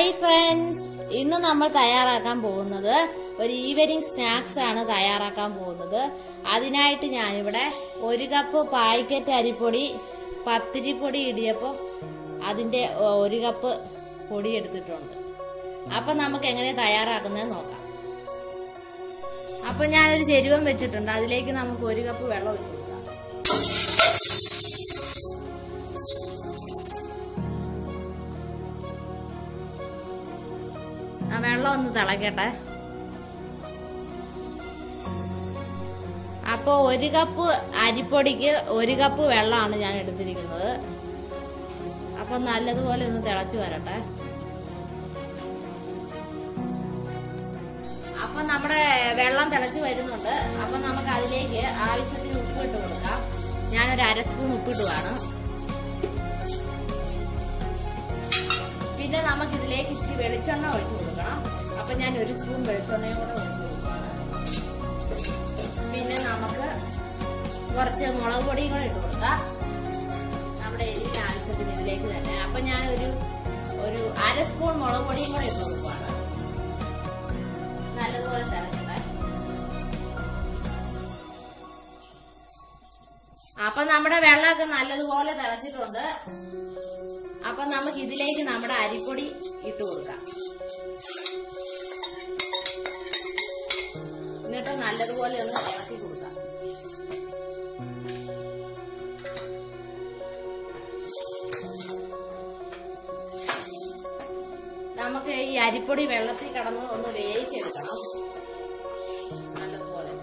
Hi friends ഇന്ന് നമ്മൾ തയ്യാറാക്കാൻ പോകുന്നത് ഒരു ഈവനിങ് സ്നാക്സ് ആണ് തയ്യാറാക്കാൻ പോകുന്നത് അതിനായിട്ട് ഞാനിവിടെ ഒരു കപ്പ് പായ്ക്കറ്റ് അരിപ്പൊടി പത്തിരിപ്പൊടി ഇടിയപ്പം അതിന്റെ ഒ- ഒരു കപ്പ് പൊടി എടുത്തിട്ടുണ്ട് അപ്പൊ നമുക്ക് എങ്ങനെ തയ്യാറാക്കുന്നത് നോക്കാം അപ്പൊ ഞാനൊരു ചെരുവം വെച്ചിട്ടുണ്ട് അതിലേക്ക് നമുക്ക് ഒരു കപ്പ് വെള്ളം ഒഴിച്ചു കൊടുക്കാം ആ വെള്ളം ഒന്ന് തിളക്കട്ടെ അപ്പൊ ഒരു കപ്പ് അരിപ്പൊടിക്ക് ഒരു കപ്പ് വെള്ളമാണ് ഞാൻ എടുത്തിരിക്കുന്നത് അപ്പൊ നല്ലതുപോലെ ഒന്ന് തിളച്ചു വരട്ടെ അപ്പൊ നമ്മുടെ വെള്ളം തിളച്ചു വരുന്നുണ്ട് അപ്പൊ നമുക്ക് അതിലേക്ക് ആവശ്യത്തിന് ഉപ്പ് ഇട്ട് കൊടുക്കാം ഞാനൊരു അര സ്പൂൺ ഉപ്പിടുവാണ് പിന്നെ നമുക്ക് ഇതിലേക്ക് ഇച്ചിരി വെളിച്ചെണ്ണ ഒഴിച്ചു കൊടുക്കണം അപ്പൊ ഞാൻ ഒരു സ്പൂൺ വെളിച്ചെണ്ണയും കൂടെ ഒഴിച്ചു കൊടുക്കുകയാണ് പിന്നെ നമുക്ക് കുറച്ച് മുളക് പൊടിയും കൂടെ ഇട്ട് കൊടുക്കാം നമ്മുടെ എരിവിന് ആവശ്യത്തിന് ഇതിലേക്ക് തന്നെ അപ്പൊ ഞാൻ ഒരു ഒരു അര സ്പൂൺ മുളക് പൊടിയും കൂടെ ഇട്ട് കൊടുക്കുകയാണ് നല്ലതുപോലെ തിളക്കട്ടെ അപ്പൊ നമ്മുടെ വെള്ളമൊക്കെ നല്ലതുപോലെ തിളച്ചിട്ടുണ്ട് അപ്പൊ നമുക്ക് ഇതിലേക്ക് നമ്മുടെ അരിപ്പൊടി ഇട്ട് കൊടുക്കാം എന്നിട്ട് നല്ലതുപോലെ ഒന്ന് ഇളക്കി കൊടുക്കാം നമുക്ക് ഈ അരിപ്പൊടി വെള്ളത്തിൽ കിടന്ന് ഒന്ന് വേവിച്ചെടുക്കണം നല്ലതുപോലെ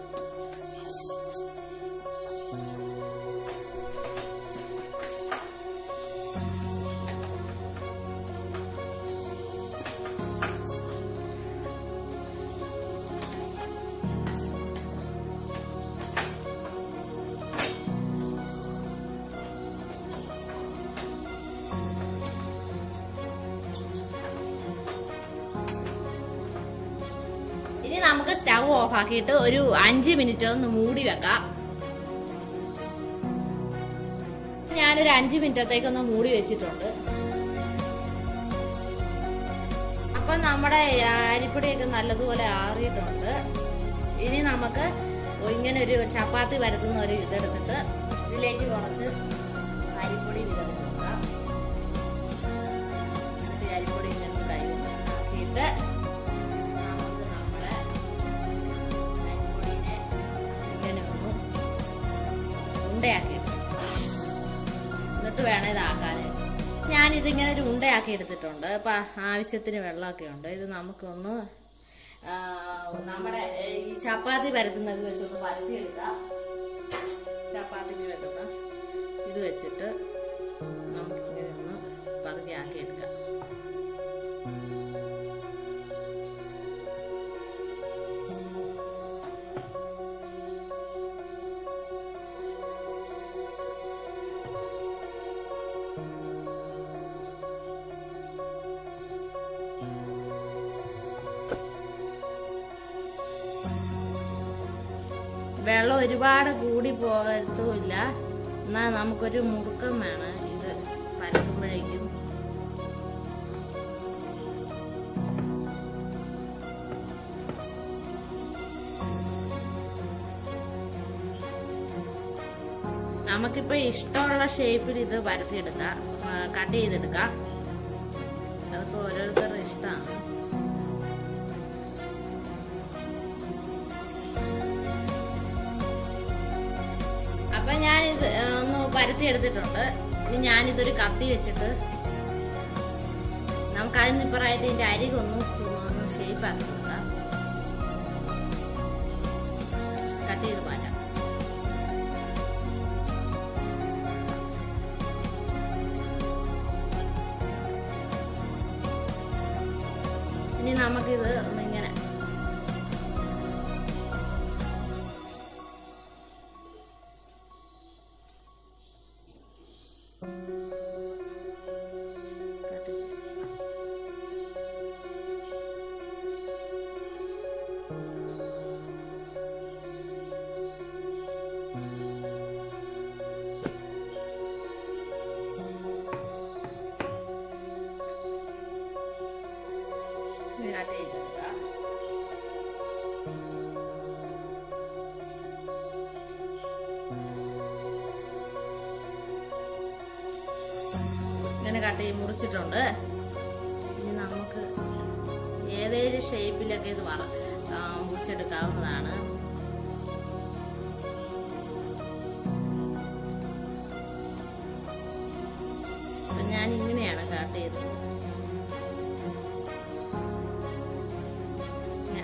ഇനി നമുക്ക് സ്റ്റൗ ഓഫ് ആക്കിയിട്ട് ഒരു അഞ്ച് മിനിറ്റ് ഒന്ന് മൂടി വെക്കാം ഞാനൊരു അഞ്ച് മിനിറ്റത്തേക്ക് ഒന്ന് മൂടി വെച്ചിട്ടുണ്ട് അപ്പൊ നമ്മുടെ അരിപ്പൊടിയൊക്കെ നല്ലതുപോലെ ആറിയിട്ടുണ്ട് ഇനി നമുക്ക് ഇങ്ങനെ ഒരു ചപ്പാത്തി പരത്തുന്ന ഒരു ഇതെടുത്തിട്ട് ഇതിലേക്ക് കുറച്ച് അരിപ്പൊടി വിതറി കൊടുക്കാം എന്നിട്ട് ഈ അരിപ്പൊടി ഇങ്ങനെ കൈ ആക്കിയിട്ട് നമുക്ക് നമ്മുടെ അരിപ്പൊടിനെ ഇങ്ങനെ ഒന്ന് ഉണ്ടയാക്കി എടുക്കാം എന്നിട്ട് വേണം ഇതാക്കാന് ഞാൻ ഇതിങ്ങനെ ഒരു ഉണ്ടയാക്കി എടുത്തിട്ടുണ്ട് അപ്പൊ ആവശ്യത്തിന് വെള്ളമൊക്കെ ഉണ്ട് ഇത് നമുക്കൊന്ന് ആ, നമ്മുടെ ഏ, ഈ ചപ്പാത്തി പരത്തുന്നത് വെച്ചൊന്ന് പരത്തിയെടുക്കാം ചപ്പാത്തിക്ക് പരത്തുന്ന ഇത് വെച്ചിട്ട് നമുക്കിങ്ങനെ ഒന്ന് പതുക്കെ ആക്കി എടുക്കാം വെള്ളം ഒരുപാട് കൂടി പോകത്തുമില്ല എന്നാൽ നമുക്കൊരു മുറുക്കം വേണം ഇത് പരത്തുമ്പോഴേക്കും നമുക്കിപ്പോ ഇഷ്ടമുള്ള ഷേപ്പിൽ ഇത് പരത്തിയെടുക്കാം കട്ട് ചെയ്തെടുക്കാം അതിപ്പോ ഓരോരുത്തരുടെ ഇഷ്ടമാണ് അപ്പൊ ഞാനിത് ഒന്ന് പരത്തി എടുത്തിട്ടുണ്ട് ഇനി ഞാനിതൊരു കത്തി വെച്ചിട്ട് നമുക്ക് അതിന് ഇപ്പറായിട്ട് ഇതിന്റെ അരികൊന്നും ചുമ്മാ ഒന്ന് ഷേപ്പ് ആക്കി കൊടുക്കാം കട്ട് ചെയ്ത് മാറ്റാം ഇനി നമുക്കിത് ഒന്നിങ്ങനെ കട്ട് ചെയ്ത് ഇങ്ങനെ കട്ട് ചെയ്ത് മുറിച്ചിട്ടുണ്ട് ഇനി നമുക്ക് ഏതേലും ഷേപ്പിലൊക്കെ ഇത് വറ ആ, മുറിച്ചെടുക്കാവുന്നതാണ് അപ്പൊ ഞാൻ ഇങ്ങനെയാണ് കട്ട് ചെയ്തത് ഇങ്ങനെ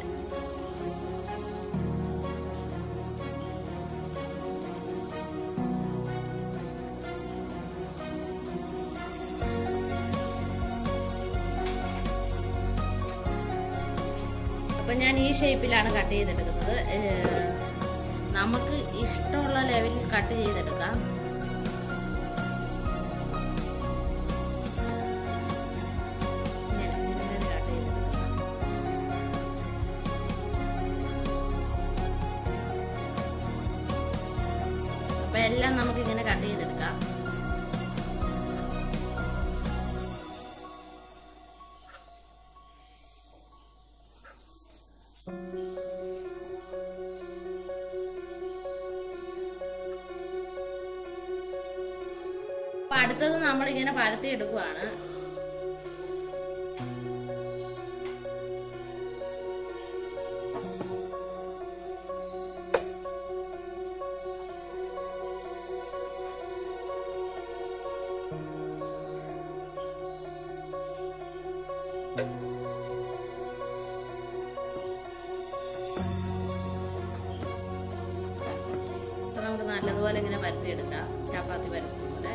അപ്പൊ ഞാൻ ഈ ഷേപ്പിലാണ് കട്ട് ചെയ്തെടുക്കുന്നത് ഏഹ്, നമുക്ക് ഇഷ്ടമുള്ള ലെവലിൽ കട്ട് ചെയ്തെടുക്കാം ഇങ്ങനെ, ഇങ്ങനെയാണ് കട്ട് ചെയ്തെടുക്കുന്നത്. അപ്പൊ എല്ലാം നമുക്ക് ഇങ്ങനെ കട്ട് ചെയ്തെടുക്കാം അപ്പൊ അടുത്തത് നമ്മളിങ്ങനെ പരത്തി എടുക്കുവാണ് അപ്പൊ നമുക്ക് നല്ലതുപോലെ ഇങ്ങനെ പരത്തി എടുക്കാം ചപ്പാത്തി പരത്തുന്ന പോലെ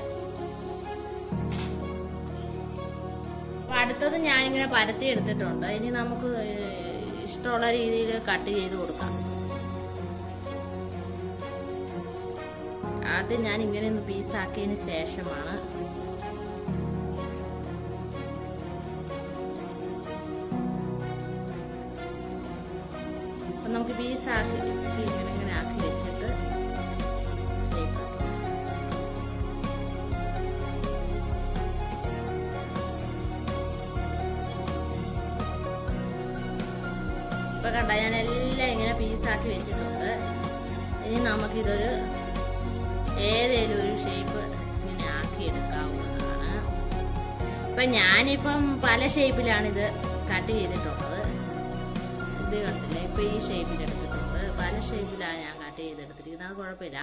അപ്പൊ അടുത്തത് ഞാനിങ്ങനെ പരത്തി എടുത്തിട്ടുണ്ട് ഇനി നമുക്ക് ഏഹ്, ഇഷ്ടമുള്ള രീതിയിൽ കട്ട് ചെയ്ത് കൊടുക്കാം ആദ്യം ഞാൻ ഇങ്ങനെ ഒന്ന് പീസാക്കിയതിന് ശേഷമാണ് അപ്പൊ നമുക്ക് പീസാക്കി ഇങ്ങനെ ഇങ്ങനെ ആക്കി വെച്ചിട്ട് shape ആക്കാം. ഇപ്പൊ കണ്ട ഞാൻ എല്ലാം ഇങ്ങനെ പീസാക്കി വെച്ചിട്ടുണ്ട് ഇനി നമുക്കിതൊരു ഏതേലും ഒരു ഷേപ്പ് ഇങ്ങനെ ആക്കി എടുക്കാവുന്നതാണ് ഇപ്പൊ ഞാനിപ്പം പല ഷേപ്പിലാണ് ഇത് കട്ട് ചെയ്തിട്ടുള്ളത് ഇത് കണ്ടില്ലേ ഇപ്പൊ ഈ ഷേപ്പിൽ എടുത്തിട്ടുണ്ട് പല ഷേപ്പിലാണ് ഞാൻ കട്ട് ചെയ്തെടുത്തിരിക്കുന്നത് അത് കുഴപ്പമില്ല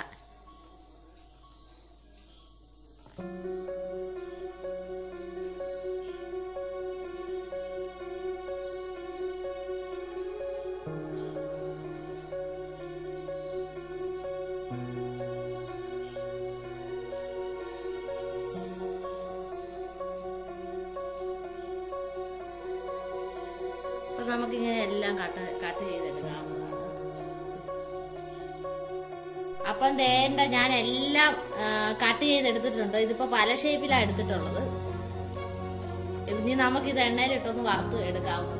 അപ്പൊ നമുക്കിങ്ങനെ എല്ലാം കട്ട് കട്ട് ചെയ്തെടുക്കാവുന്നതാണ് അപ്പം തേണ്ട ഞാൻ എല്ലാം കട്ട് ചെയ്തെടുത്തിട്ടുണ്ട് ഇതിപ്പോ പല ഷേപ്പിലാണ് എടുത്തിട്ടുള്ളത് ഇനി നമുക്കിത് എണ്ണയിലിട്ടൊന്ന് വറുത്ത് എടുക്കാവുന്നതാണ്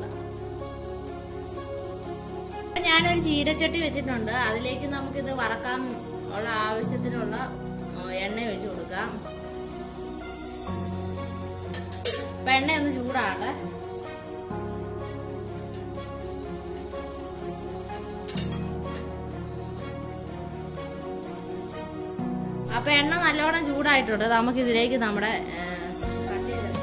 അപ്പൊ ഞാനൊരു ചീരച്ചട്ടി വെച്ചിട്ടുണ്ട് അതിലേക്ക് നമുക്കിത് വറക്കാൻ ഉള്ള ആവശ്യത്തിനുള്ള ആ, എണ്ണ ഒഴിച്ചു കൊടുക്കാം അപ്പൊ എണ്ണ ഒന്ന് ചൂടാകട്ടെ അപ്പൊ എണ്ണ നല്ലോണം ചൂടായിട്ടുണ്ട് നമുക്ക് ഇതിലേക്ക് നമ്മുടെ ഏ, കട്ട് ചെയ്തെടുത്ത്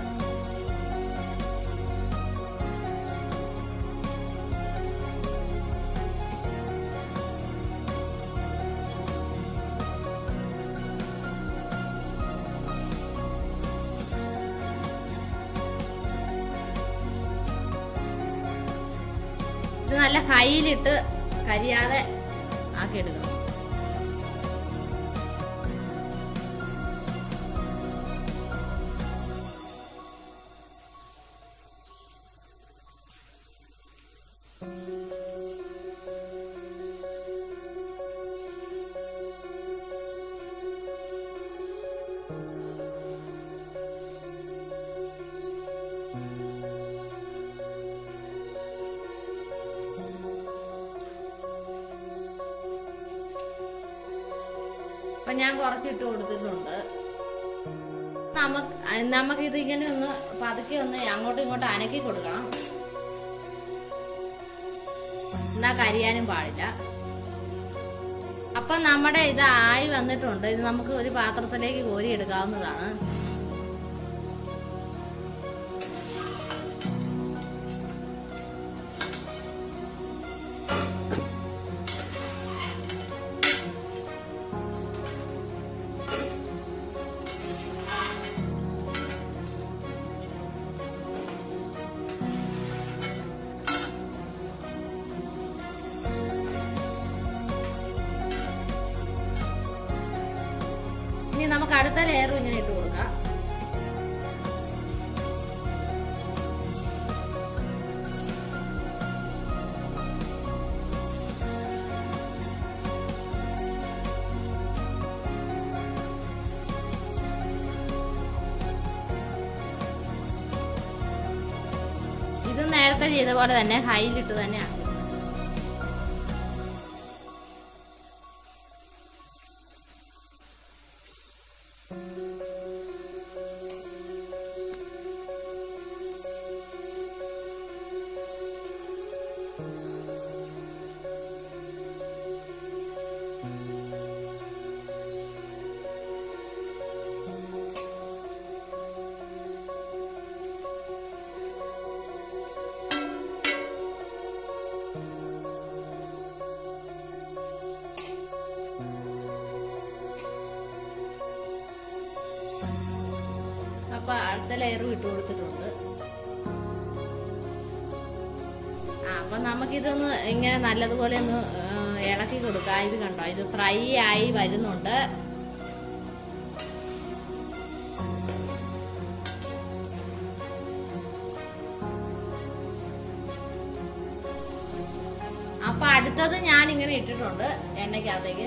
ഇത് നല്ല കയ്യിലിട്ട് കരിയാതെ ആക്കി എടുക്കണം അപ്പൊ ഞാൻ കുറച്ചിട്ട് കൊടുത്തിട്ടുണ്ട് നമുക്ക് നമുക്ക് ഇത് ഇങ്ങനെ ഒന്ന് പതുക്കെ ഒന്ന് അങ്ങോട്ടും ഇങ്ങോട്ടും അനക്കി കൊടുക്കണം എന്നാ കരിയാനും പാടില്ല അപ്പൊ നമ്മുടെ ഇത് ആയി വന്നിട്ടുണ്ട് ഇത് നമുക്ക് ഒരു പാത്രത്തിലേക്ക് കോരി എടുക്കാവുന്നതാണ് ഇനി നമുക്ക് അടുത്ത ലെയറും ഇങ്ങനെ ഇട്ട് കൊടുക്കാം ഇത് നേരത്തെ ചെയ്ത പോലെ തന്നെ ഹൈലിട്ട് തന്നെ ആക്കും അപ്പൊ അടുത്ത ലെയറും ഇട്ട് കൊടുത്തിട്ടുണ്ട് ആ അപ്പൊ നമുക്കിതൊന്ന് ഇങ്ങനെ നല്ലതുപോലെ ഒന്ന് ആ, ഇളക്കി കൊടുക്കാം ഇത് കണ്ടോ ഇത് ഫ്രൈ ആയി വരുന്നുണ്ട് അപ്പൊ അടുത്തത് ഞാൻ ഇങ്ങനെ ഇട്ടിട്ടുണ്ട് എണ്ണയ്ക്കകത്തേക്ക്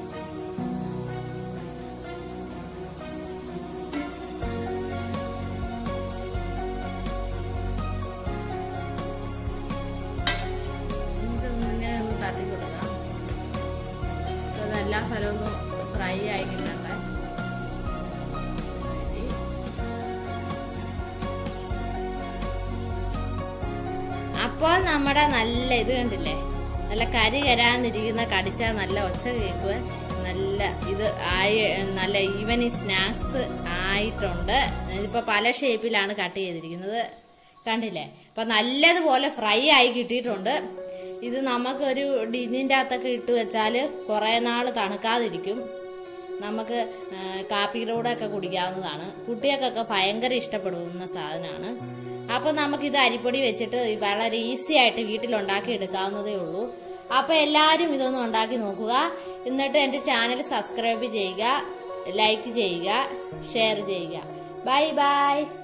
നമുക്കിതൊന്ന് ഇങ്ങനെ ഒന്ന് തട്ടി കൊടുക്കാം ഇത് എല്ലാ സ്ഥലവും ഒന്ന് ഫ്രൈ ആയി കിട്ടണ്ടേ ശരി. അപ്പോൾ നമ്മുടെ നല്ല ഇത് കണ്ടില്ലേ നല്ല കരി കരാന്നിരിക്കുന്ന കടിച്ചാൽ നല്ല ഒച്ച കേൾക്കുക നല്ല ഇത് ആയി നല്ല ഈവൻ സ്നാക്സ് ആയിട്ടുണ്ട് ഇതിപ്പോ പല ഷേപ്പിലാണ് കട്ട് ചെയ്തിരിക്കുന്നത് കണ്ടില്ലേ അപ്പൊ നല്ലതുപോലെ ഫ്രൈ ആയി കിട്ടിയിട്ടുണ്ട് ഇത് നമുക്കൊരു ഡിന്നിന്റെ അകത്തൊക്കെ ഇട്ട് വെച്ചാല് കുറെ നാള് തണുക്കാതിരിക്കും നമുക്ക് ആ, കാപ്പിയുടെ കൂടെ ഒക്കെ കുടിക്കാവുന്നതാണ് കുട്ടികൾക്കൊക്കെ ഭയങ്കര ഇഷ്ടപ്പെടുന്ന സാധനമാണ് അപ്പൊ നമുക്കിത് അരിപ്പൊടി വെച്ചിട്ട് വളരെ ഈസി ആയിട്ട് വീട്ടിൽ ഉണ്ടാക്കി എടുക്കാവുന്നതേ ഉള്ളൂ അപ്പൊ എല്ലാവരും ഇതൊന്ന് ഉണ്ടാക്കി നോക്കുക എന്നിട്ട് എന്റെ ചാനൽ സബ്സ്ക്രൈബ് ചെയ്യുക ലൈക്ക് ചെയ്യുക ഷെയർ ചെയ്യുക ബൈ ബൈ